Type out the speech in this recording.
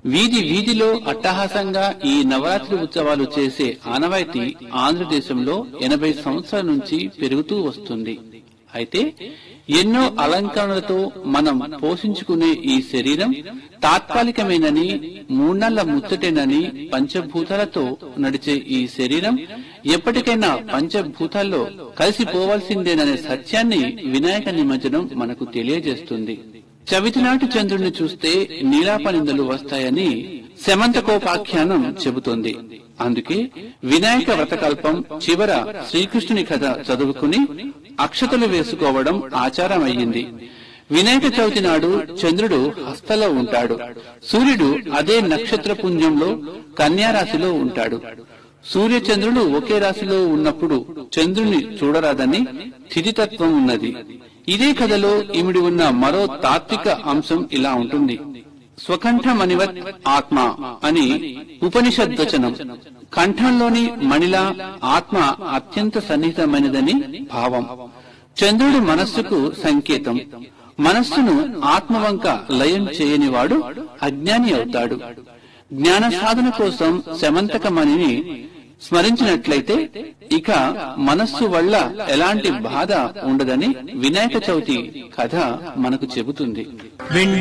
వీధి వీధిలో అట్టహాసంగా ఈ నవరాత్రి ఉత్సవాలు చేసే ఆనవాయితీ ఆంధ్రదేశంలో ఎనభై సంవత్సరాల నుంచి పెరుగుతూ వస్తుంది అయితే ఎన్నో అలంకరణలతో మనం పోషించుకునే ఈ శరీరం తాత్కాలికమేనని మూన్నళ్ల ముచ్చటేనని పంచభూతాలతో నడిచే ఈ శరీరం ఎప్పటికైనా పంచభూతాల్లో కలిసిపోవాల్సిందేననే సత్యాన్ని వినాయక నిమజ్జనం మనకు తెలియజేస్తుంది చవితినాటి చంద్రుడిని చూస్తే నీలాపనిందలు వస్తాయని శమంతకోపాఖ్యానం చెబుతోంది అందుకే వినాయక వ్రతకల్పం చివర శ్రీకృష్ణుని కథ చదువుకుని అక్షతలు వేసుకోవడం ఆచారం అయ్యింది వినాయక చవితి నాడు చంద్రుడు హస్తలో ఉంటాడు సూర్యుడు అదే నక్షత్ర పుంజంలో కన్యారాశిలో ఉంటాడు సూర్య చంద్రుడు ఒకే రాశిలో ఉన్నప్పుడు చంద్రుని చూడరాదని స్థితితత్వం ఉన్నది ఇదే కథలో ఇమిడి ఉన్న మరో తాత్విక అంశం ఇలా ఉంటుంది స్వకంఠమణివత్ ఆత్మ అని ఉపనిషద్వచనం కంఠంలోని మణిలా ఆత్మ అత్యంత సన్నిహితమైనదని భావం చంద్రుడి మనస్సుకు సంకేతం మనస్సును ఆత్మ వంక లయం చేయనివాడు అజ్ఞాని అవుతాడు జ్ఞాన సాధన కోసం శమంతకమణిని స్మరించినట్లయితే ఇక మనస్సు వల్ల ఎలాంటి బాధ ఉండదని వినాయక చవితి కథ మనకు చెబుతుంది వింటే